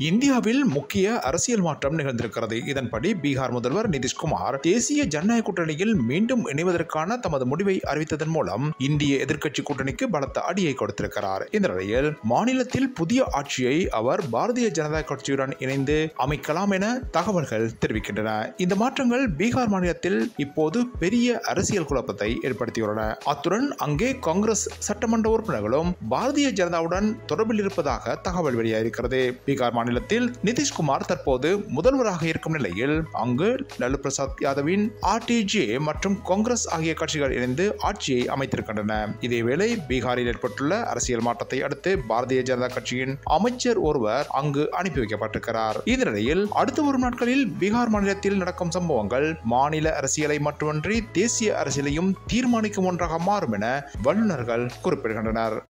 இந்தியாவில் முக்கிய அரசியல் மாற்றம் நிகழ்ந்திருக்கிறது இதன்படி பீகார் முதல்வர் நிதிஷ்குமார் தேசிய ஜனநாயக கூட்டணியில் மீண்டும் இணைவதற்கான தமது முடிவை அறிவித்ததன் மூலம் இந்திய எதிர்க்கட்சி கூட்டணிக்கு பலத்த அடியை கொடுத்திருக்கிறார் இந்த நிலையில் மாநிலத்தில் புதிய ஆட்சியை அவர் பாரதிய ஜனதா கட்சியுடன் இணைந்து அமைக்கலாம் என தகவல்கள் தெரிவிக்கின்றன இந்த மாற்றங்கள் பீகார் மாநிலத்தில் இப்போது பெரிய அரசியல் குழப்பத்தை ஏற்படுத்தியுள்ளன அத்துடன் அங்கே காங்கிரஸ் சட்டமன்ற உறுப்பினர்களும் பாரதிய ஜனதாவுடன் தொடர்பில் இருப்பதாக தகவல் வெளியாயிருக்கிறது பீகார் மாநிலத்தில் நிதிஷ்குமார் தற்போது முதல்வராக இருக்கும் நிலையில் அங்கு லல்லு பிரசாத் யாதவின் ஆர்டிஜே மற்றும் காங்கிரஸ் ஆகிய கட்சிகள் இணைந்து ஆட்சியை அமைத்திருக்கின்றன இதேவேளை பீகாரில் ஏற்பட்டுள்ள அரசியல் மாற்றத்தை அடுத்து பாரதிய ஜனதா கட்சியின் அமைச்சர் ஒருவர் அங்கு அனுப்பி வைக்கப்பட்டிருக்கிறார் இந்த நிலையில் அடுத்த வரும் நாட்களில் பீகார் மாநிலத்தில் நடக்கும் சம்பவங்கள் மாநில அரசியலை மட்டுமன்றி தேசிய அரசியலையும் தீர்மானிக்கும் ஒன்றாக மாறும் என வல்லுநர்கள் குறிப்பிடுகின்றனர்